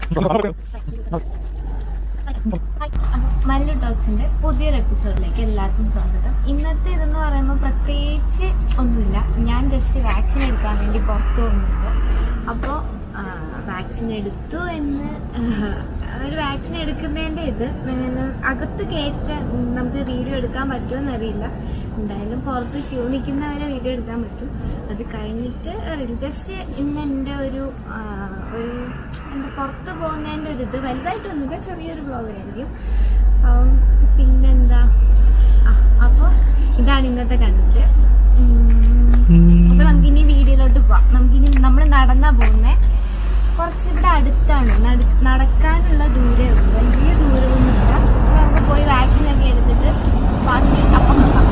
മല്ലു ടോക്സിന്റെ പുതിയൊരു എപ്പിസോഡിലേക്ക് എല്ലാവർക്കും സ്വാഗതം ഇന്നത്തെ ഇതെന്ന് പറയുമ്പോൾ പ്രത്യേകിച്ച് ഒന്നുമില്ല ഞാൻ ജസ്റ്റ് വാക്സിൻ എടുക്കാൻ വേണ്ടി പുറത്തു പോകുന്നുണ്ട് അപ്പോൾ വാക്സിൻ എടുത്തു എന്ന് ഒരു വാക്സിൻ എടുക്കുന്നതിൻ്റെ ഇത് പിന്നെ അകത്ത് കയറ്റാൻ നമുക്ക് വീഡിയോ എടുക്കാൻ പറ്റുമോ അറിയില്ല എന്തായാലും പുറത്ത് ക്യൂ നിൽക്കുന്നവരെ വീഡിയോ എടുക്കാൻ പറ്റും അത് കഴിഞ്ഞിട്ട് ജസ്റ്റ് ഇന്ന് എൻ്റെ ഒരു ആ, ഒരു എന്താ പുറത്ത് പോകുന്നതിൻ്റെ ഒരു ഇത് വലുതായിട്ടൊന്നുമില്ല ചെറിയൊരു വ്ളോഗ് ആയിരിക്കും അപ്പം പിന്നെന്താ ആ അപ്പോൾ ഇതാണ് ഇന്നത്തെ കണ്ടിട്ട് അപ്പൊ നമുക്കിനി വീഡിയോയിലോട്ട് പോവാം നമുക്കിനി നമ്മൾ നടന്നാ പോകുന്നേ കുറച്ച് ഇവിടെ അടുത്താണ് നട- നടക്കാനുള്ള ദൂരമേ ഉള്ളൂ വലിയ ദൂരമൊന്നുമില്ല അപ്പൊ നമുക്ക് പോയി വാക്സിൻ ഒക്കെ എടുത്തിട്ട് ബാക്കി അപ്പം നോക്കാം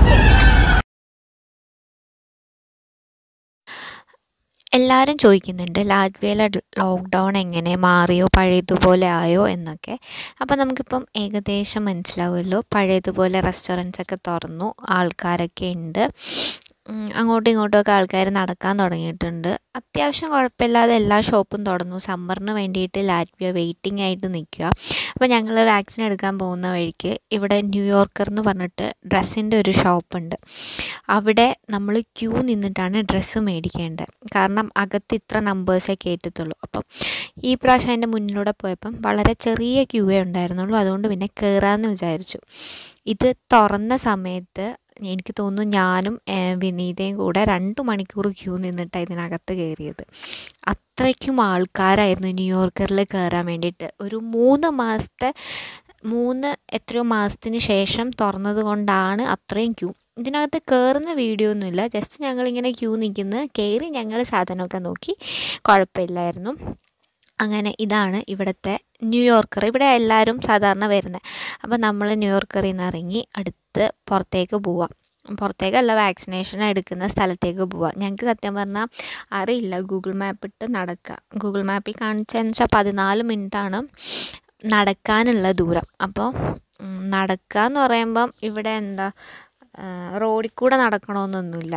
എല്ലാവരും ചോദിക്കുന്നുണ്ട് ലാറ്റ്വിയയിലെ ലോക്ക്ഡൗൺ എങ്ങനെ മാറിയോ പഴയതുപോലെ ആയോ എന്നൊക്കെ അപ്പോൾ നമുക്കിപ്പം ഏകദേശം മനസ്സിലാവുമല്ലോ പഴയതുപോലെ റെസ്റ്റോറൻറ്റ്സ് ഒക്കെ തുറന്നു ആൾക്കാരൊക്കെ ഉണ്ട് ഉം, അങ്ങോട്ടും ഇങ്ങോട്ടും ഒക്കെ ആൾക്കാർ നടക്കാൻ തുടങ്ങിയിട്ടുണ്ട് അത്യാവശ്യം കുഴപ്പമില്ലാതെ എല്ലാ ഷോപ്പും തുറന്നു സമ്മറിന് വേണ്ടിയിട്ട് ലാറ്റ്വിയ വെയിറ്റിംഗ് ആയിട്ട് നിൽക്കുക അപ്പോൾ ഞങ്ങൾ വാക്സിൻ എടുക്കാൻ പോകുന്ന വഴിക്ക് ഇവിടെ ന്യൂയോർക്കർ എന്ന് പറഞ്ഞിട്ട് ഡ്രസ്സിൻ്റെ ഒരു ഷോപ്പുണ്ട് അവിടെ നമ്മൾ ക്യൂ നിന്നിട്ടാണ് ഡ്രസ്സ് മേടിക്കേണ്ടത് കാരണം അകത്ത് ഇത്ര നമ്പേഴ്സേ കയറ്റത്തുള്ളൂ അപ്പം ഈ പ്രാവശ്യം അതിൻ്റെ മുന്നിലൂടെ പോയപ്പം വളരെ ചെറിയ ക്യൂവേ ഉണ്ടായിരുന്നുള്ളൂ അതുകൊണ്ട് പിന്നെ കയറാമെന്ന് വിചാരിച്ചു ഇത് തുറന്ന സമയത്ത് എനിക്ക് തോന്നുന്നു ഞാനും ഏഹ്, വിനീതയും കൂടെ രണ്ട് മണിക്കൂർ ക്യൂ നിന്നിട്ടാണ് ഇതിനകത്ത് കയറിയത് അത്രയ്ക്കും ആൾക്കാരായിരുന്നു ന്യൂയോർക്കറിൽ കയറാൻ വേണ്ടിയിട്ട് ഒരു മൂന്ന് മാസത്തെ മൂന്ന് എത്രയോ മാസത്തിന് ശേഷം തുറന്നത് കൊണ്ടാണ് അത്രയും ക്യൂ ഇതിനകത്ത് കയറുന്ന വീഡിയോ ഒന്നുമില്ല ജസ്റ്റ് ഞങ്ങളിങ്ങനെ ക്യൂ നിൽക്കുന്നു കയറി ഞങ്ങൾ സാധനമൊക്കെ നോക്കി കുഴപ്പമില്ലായിരുന്നു അങ്ങനെ ഇതാണ് ഇവിടുത്തെ ന്യൂയോർക്കർ ഇവിടെ എല്ലാവരും സാധാരണ വരുന്നത് അപ്പോൾ നമ്മൾ ന്യൂയോർക്കറിൽ നിന്ന് ഇറങ്ങി അടുത്ത് പുറത്തേക്ക് പോവാം പുറത്തേക്കല്ല വാക്സിനേഷൻ എടുക്കുന്ന സ്ഥലത്തേക്ക് പോവാം ഞങ്ങൾക്ക് സത്യം പറഞ്ഞാൽ അറിയില്ല ഗൂഗിൾ മാപ്പ് ഇട്ട് നടക്കുക ഗൂഗിൾ മാപ്പിൽ കാണിച്ചതെന്ന് വെച്ചാൽ പതിനാല് മിനിറ്റാണ് നടക്കാനുള്ള ദൂരം അപ്പോൾ ഉം, നടക്കുക എന്ന് പറയുമ്പം ഇവിടെ എന്താ റോഡിൽ കൂടെ നടക്കണമെന്നൊന്നുമില്ല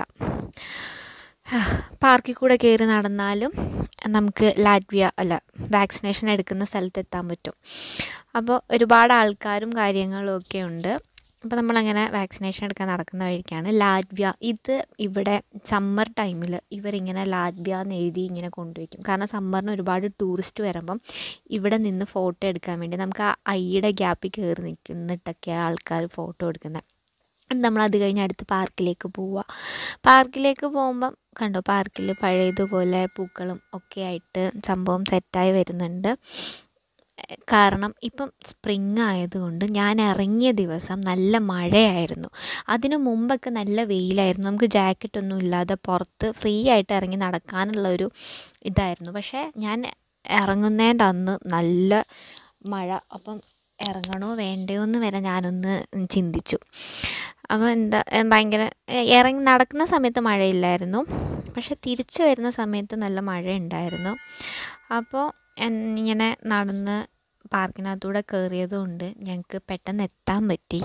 പാർക്കിൽ കൂടെ കയറി നടന്നാലും നമുക്ക് ലാറ്റ്വിയ അല്ല വാക്സിനേഷൻ എടുക്കുന്ന സ്ഥലത്ത് എത്താൻ പറ്റും അപ്പോൾ ഒരുപാട് ആൾക്കാരും കാര്യങ്ങളും ഒക്കെ ഉണ്ട് അപ്പോൾ നമ്മളങ്ങനെ വാക്സിനേഷൻ എടുക്കാൻ നടക്കുന്ന വഴിക്കാണ് ലാറ്റ്വിയ ഇത് ഇവിടെ സമ്മർ ടൈമിൽ ഇവരിങ്ങനെ ലാറ്റ്വിയ എന്ന് എഴുതി ഇങ്ങനെ കൊണ്ടുവയ്ക്കും കാരണം സമ്മറിന് ഒരുപാട് ടൂറിസ്റ്റ് വരുമ്പം ഇവിടെ നിന്ന് ഫോട്ടോ എടുക്കാൻ വേണ്ടി നമുക്ക് ആ ഐയുടെ ഗ്യാപ്പിൽ കയറി നിൽക്കുന്നിട്ടൊക്കെ ആൾക്കാർ ഫോട്ടോ എടുക്കുന്നത് നമ്മൾ അത് കഴിഞ്ഞ് അടുത്ത് പാർക്കിലേക്ക് പോവുക പാർക്കിലേക്ക് പോകുമ്പം കണ്ടോ പാർക്കിൽ പഴയതുപോലെ പൂക്കളും ഒക്കെ ആയിട്ട് സംഭവം സെറ്റായി വരുന്നുണ്ട് എഹ് കാരണം ഇപ്പം സ്പ്രിങ് ആയതുകൊണ്ട് ഞാൻ ഇറങ്ങിയ ദിവസം നല്ല മഴയായിരുന്നു അതിനു മുമ്പൊക്കെ നല്ല വെയിലായിരുന്നു നമുക്ക് ജാക്കറ്റ് ഒന്നും ഇല്ലാതെ പുറത്ത് ഫ്രീ ആയിട്ട് ഇറങ്ങി നടക്കാനുള്ള ഒരു ഇതായിരുന്നു പക്ഷേ ഞാൻ ഇറങ്ങുന്നതിൻ്റെ അന്ന് നല്ല മഴ അപ്പം ഇറങ്ങണോ വേണ്ടയോ എന്ന് വരെ ഞാനൊന്ന് ചിന്തിച്ചു അപ്പോൾ എന്താ ഏഹ് ഭയങ്കര ഏഹ് ഇറങ്ങി നടക്കുന്ന സമയത്ത് മഴയില്ലായിരുന്നു പക്ഷെ തിരിച്ചു വരുന്ന സമയത്ത് നല്ല മഴ ഉണ്ടായിരുന്നു അപ്പോൾ എൻ- ഇങ്ങനെ നടന്ന് പാർക്കിനകത്തൂടെ കയറിയതുകൊണ്ട് ഞങ്ങൾക്ക് പെട്ടെന്ന് എത്താൻ പറ്റി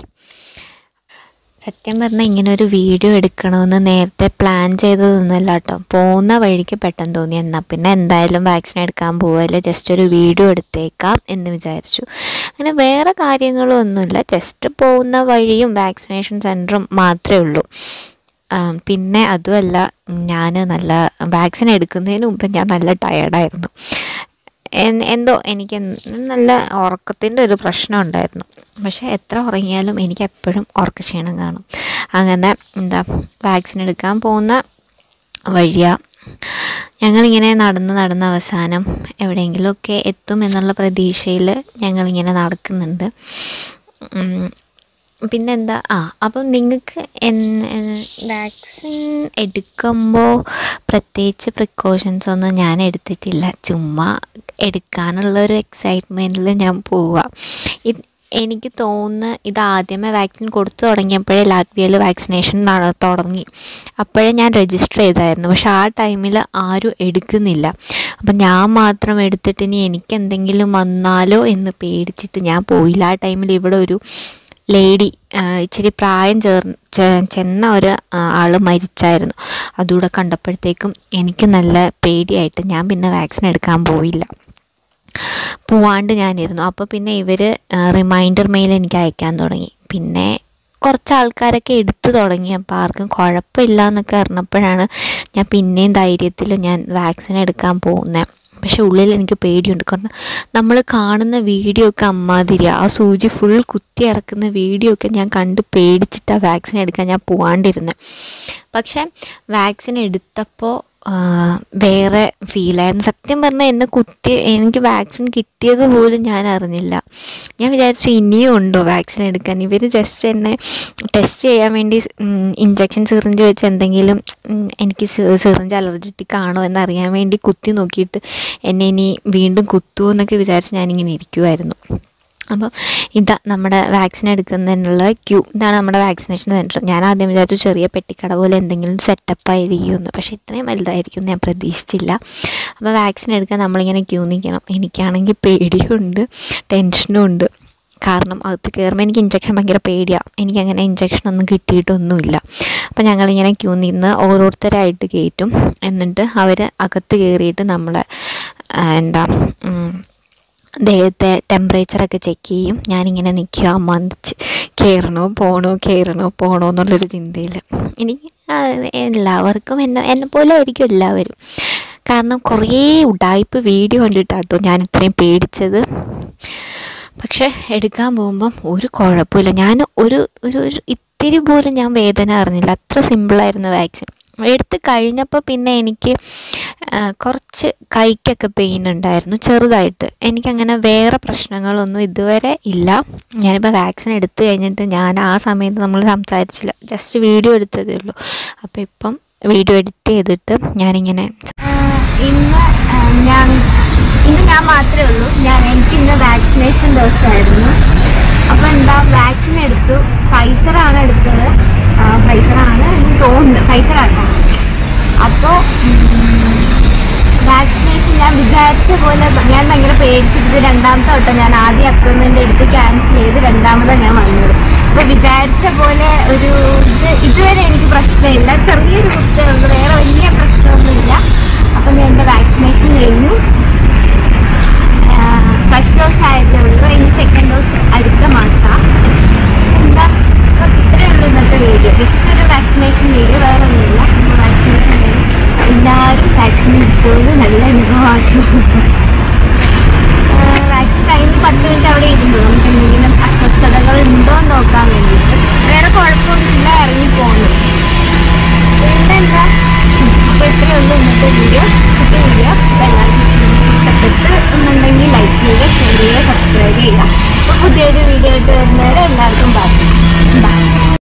സത്യം പറഞ്ഞാൽ ഇങ്ങനെ ഒരു വീഡിയോ എടുക്കണമെന്ന് നേരത്തെ പ്ലാൻ ചെയ്തതൊന്നുമല്ല കേട്ടോ പോകുന്ന വഴിക്ക് പെട്ടെന്ന് തോന്നി എന്നാൽ പിന്നെ എന്തായാലും വാക്സിൻ എടുക്കാൻ പോവല്ലേ ജസ്റ്റ് ഒരു വീഡിയോ എടുത്തേക്കാം എന്ന് വിചാരിച്ചു അങ്ങനെ വേറെ കാര്യങ്ങളും ഒന്നുമില്ല ജസ്റ്റ് പോകുന്ന വഴിയും വാക്സിനേഷൻ സെൻറ്ററും മാത്രമേ ഉള്ളൂ ആ, പിന്നെ അതുമല്ല ഞാൻ നല്ല വാക്സിൻ എടുക്കുന്നതിന് മുമ്പ് ഞാൻ നല്ല ടയേർഡായിരുന്നു എൻ- എന്തോ എനിക്ക് എന്ന് നല്ല ഉറക്കത്തിൻ്റെ ഒരു പ്രശ്നം ഉണ്ടായിരുന്നു പക്ഷേ എത്ര ഉറങ്ങിയാലും എനിക്ക് എപ്പോഴും ഉറക്കക്ഷീണം കാണും അങ്ങനെ എന്താ വാക്സിൻ എടുക്കാൻ പോകുന്ന വഴിയാ ഞങ്ങളിങ്ങനെ നടന്ന് നടന്ന് അവസാനം എവിടെയെങ്കിലുമൊക്കെ എത്തും എന്നുള്ള പ്രതീക്ഷയിൽ ഞങ്ങളിങ്ങനെ നടക്കുന്നുണ്ട് ഉം, പിന്നെന്താ ആ അപ്പം നിങ്ങൾക്ക് വാക്സിൻ എടുക്കുമ്പോൾ പ്രത്യേകിച്ച് പ്രിക്കോഷൻസ് ഒന്നും ഞാൻ എടുത്തിട്ടില്ല ചുമ്മാ എടുക്കാനുള്ള ഒരു എക്സൈറ്റ്മെൻറ്റിൽ ഞാൻ പോവുക ഇത് എനിക്ക് തോന്നുന്നു ഇത് ആദ്യമേ വാക്സിൻ കൊടുത്തു തുടങ്ങിയപ്പോഴേ ലാറ്റ്വിയയിൽ വാക്സിനേഷൻ നട തുടങ്ങി അപ്പോഴേ ഞാൻ രജിസ്റ്റർ ചെയ്തായിരുന്നു പക്ഷെ ആ ടൈമിൽ ആരും എടുക്കുന്നില്ല അപ്പം ഞാൻ മാത്രം എടുത്തിട്ട് ഇനി എനിക്ക് എന്തെങ്കിലും വന്നാലോ എന്ന് പേടിച്ചിട്ട് ഞാൻ പോയില്ല ആ ടൈമിൽ ഇവിടെ ഒരു ലേഡി ഇച്ചിരി പ്രായം ചേർ ചെ- ചെന്ന ഒരു ആൾ മരിച്ചായിരുന്നു അതുകൂടെ കണ്ടപ്പോഴത്തേക്കും എനിക്ക് നല്ല പേടിയായിട്ട് ഞാൻ പിന്നെ വാക്സിൻ എടുക്കാൻ പോയില്ല പോവാണ്ട് ഞാനിരുന്നു അപ്പോൾ പിന്നെ ഇവർ റിമൈൻഡർ മെയിൽ എനിക്ക് അയക്കാൻ തുടങ്ങി പിന്നെ കുറച്ച് ആൾക്കാരൊക്കെ എടുത്തു തുടങ്ങി അപ്പോൾ ആർക്കും കുഴപ്പമില്ല എന്നൊക്കെ അറിഞ്ഞപ്പോഴാണ് ഞാൻ പിന്നെയും ധൈര്യത്തിൽ ഞാൻ വാക്സിൻ എടുക്കാൻ പോകുന്നത് പക്ഷെ ഉള്ളിൽ എനിക്ക് പേടിയുണ്ട് കാരണം നമ്മൾ കാണുന്ന വീഡിയോ ഒക്കെ അമ്മാതിരിയാണ് ആ സൂചി ഫുൾ കുത്തി ഇറക്കുന്ന വീഡിയോ ഒക്കെ ഞാൻ കണ്ട് പേടിച്ചിട്ട് ആ വാക്സിൻ എടുക്കാൻ ഞാൻ പോവാണ്ടിരുന്നത് പക്ഷേ വാക്സിൻ എടുത്തപ്പോൾ വേറെ ഫീലായിരുന്നു സത്യം പറഞ്ഞാൽ എന്നെ കുത്തി എനിക്ക് വാക്സിൻ കിട്ടിയത് പോലും ഞാൻ അറിഞ്ഞില്ല ഞാൻ വിചാരിച്ചു ഇനിയും ഉണ്ടോ വാക്സിൻ എടുക്കാൻ ഇവർ ജസ്റ്റ് എന്നെ ടെസ്റ്റ് ചെയ്യാൻ വേണ്ടി ഇഞ്ചക്ഷൻ സിറിഞ്ച് വെച്ച് എന്തെങ്കിലും ഉം, എനിക്ക് സിറിഞ്ച് അലർജറ്റിക് ആണോ എന്നറിയാൻ വേണ്ടി കുത്തി നോക്കിയിട്ട് എന്നെ ഇനി വീണ്ടും കുത്തുമോ എന്നൊക്കെ വിചാരിച്ച് ഞാനിങ്ങനെ ഇരിക്കുമായിരുന്നു അപ്പോൾ ഇതാ നമ്മുടെ വാക്സിൻ എടുക്കുന്നതിനുള്ള ക്യൂ ഇതാണ് നമ്മുടെ വാക്സിനേഷൻ സെൻറ്റർ ഞാൻ ആദ്യം വിചാരിച്ചു ചെറിയ പെട്ടിക്കട പോലെ എന്തെങ്കിലും സെറ്റപ്പ് ആയിരിക്കുമെന്ന് പക്ഷേ ഇത്രയും വലുതായിരിക്കും ഞാൻ പ്രതീക്ഷിച്ചില്ല അപ്പോൾ വാക്സിൻ എടുക്കാൻ നമ്മളിങ്ങനെ ക്യൂ നിൽക്കണം എനിക്കാണെങ്കിൽ പേടിയുണ്ട് ടെൻഷനും ഉണ്ട് കാരണം അകത്ത് കയറുമ്പോൾ എനിക്ക് ഇഞ്ചക്ഷൻ ഭയങ്കര പേടിയാണ് എനിക്കങ്ങനെ ഇഞ്ചക്ഷൻ ഒന്നും കിട്ടിയിട്ടൊന്നുമില്ല അപ്പോൾ ഞങ്ങളിങ്ങനെ ക്യൂ നിന്ന് ഓരോരുത്തരായിട്ട് കയറ്റും എന്നിട്ട് അവർ അകത്ത് കയറിയിട്ട് നമ്മളെ ആ, എന്താ ഉം, ദേഹത്തെ ടെമ്പറേച്ചറൊക്കെ ചെക്ക് ചെയ്യും ഞാനിങ്ങനെ നിൽക്കുക മന്ദിച്ച് കയറണോ പോകണോ കയറണോ പോകണോ എന്നുള്ളൊരു ചിന്തയിൽ എനിക്ക് ആ, എല്ലാവർക്കും എന്നെ എന്നെ പോലെ ആയിരിക്കും എല്ലാവരും കാരണം കുറേ ഉടായ്പ് വീഡിയോ കണ്ടിട്ടാട്ടോ ഞാൻ ഇത്രയും പേടിച്ചത് പക്ഷെ എടുക്കാൻ പോകുമ്പം ഒരു കുഴപ്പമില്ല ഞാൻ ഒരു ഒരു ഒരു ഇത്തിരി പോലും ഞാൻ വേദന അറിഞ്ഞില്ല അത്ര സിമ്പിളായിരുന്നു വാക്സിൻ എടുത്ത് കഴിഞ്ഞപ്പോൾ പിന്നെ എനിക്ക് ആ, കുറച്ച് കൈക്കൊക്കെ പെയിൻ ഉണ്ടായിരുന്നു ചെറുതായിട്ട് എനിക്കങ്ങനെ വേറെ പ്രശ്നങ്ങളൊന്നും ഇതുവരെ ഇല്ല ഞാനിപ്പോൾ വാക്സിൻ എടുത്തു കഴിഞ്ഞിട്ട് ഞാൻ ആ സമയത്ത് നമ്മൾ സംസാരിച്ചില്ല ജസ്റ്റ് വീഡിയോ എടുത്തതേ ഉള്ളൂ അപ്പോൾ ഇപ്പം വീഡിയോ എഡിറ്റ് ചെയ്തിട്ട് ഞാനിങ്ങനെ ആഹ് ഇന്ന് ആഹ് ഞാൻ ഇന്ന് ഞാൻ മാത്രമേ ഉള്ളൂ ഞാൻ എനിക്ക് ഇന്ന് വാക്സിനേഷൻ ദിവസമായിരുന്നു അപ്പോൾ എന്താ വാക്സിൻ എടുത്തു ഫൈസറാണ് എടുത്തത് ഫൈസറാണ് എന്ന് തോന്നുന്നു ഫൈസറാട്ടോ അപ്പോൾ വാക്സിനേഷൻ ഞാൻ വിചാരിച്ച പോലെ ഞാൻ ഭയങ്കര പേടിച്ചിട്ട് രണ്ടാമത്തെ വട്ടം ഞാൻ ആദ്യം അപ്പോയിൻമെൻ്റ് എടുത്ത് ക്യാൻസൽ ചെയ്ത് രണ്ടാമതാണ് ഞാൻ വന്നത് അപ്പോൾ വിചാരിച്ച പോലെ ഒരു ഇത് ഇതുവരെ എനിക്ക് പ്രശ്നമില്ല ചെറിയൊരു കുത്തേ ഉള്ളൂ വേറെ വലിയ പ്രശ്നമൊന്നുമില്ല അപ്പം ഞാൻ എൻ്റെ വാക്സിനേഷൻ കഴിഞ്ഞു ഫസ്റ്റ് ഡോസ് ആയതേ ഉള്ളൂ ഇനി സെക്കൻഡ് ഡോസ് അടുത്ത മാസമാണ് എന്താ അപ്പം ഇത്രയേ ഉള്ളൂ ഇന്നത്തെ വീഡിയോ ജസ്റ്റ് ഒരു വാക്സിനേഷൻ വീഡിയോ വേറെ ഒന്നുമില്ല വാക്സിനേഷൻ എല്ലാവരും വാക്സിൻ എടുക്കുന്നത് നല്ല അനുഭവമാക്കി വാക്സിൻ കഴിഞ്ഞ് പത്ത് മിനിറ്റ് അവിടെ ഇരുന്നു നമുക്ക് എന്തെങ്കിലും അസ്വസ്ഥതകൾ ഉണ്ടോ എന്ന് നോക്കാൻ വേണ്ടിയിട്ട് വേറെ കുഴപ്പമൊന്നുമില്ല ഇറങ്ങി പോകുന്നു പിന്നെന്താ അപ്പോൾ ഇത്രയേ ഉള്ളൂ ഇന്നത്തെ വീഡിയോ ഇന്നത്തെ വീഡിയോ എല്ലാവർക്കും ഇഷ്ടപ്പെട്ട് എന്നുണ്ടെങ്കിൽ ലൈക്ക് ചെയ്യുക ഷെയർ ചെയ്യുക സബ്സ്ക്രൈബ് ചെയ്യുക അപ്പോൾ പുതിയൊരു വീഡിയോ ആയിട്ട് വരുന്നവരെ എല്ലാവർക്കും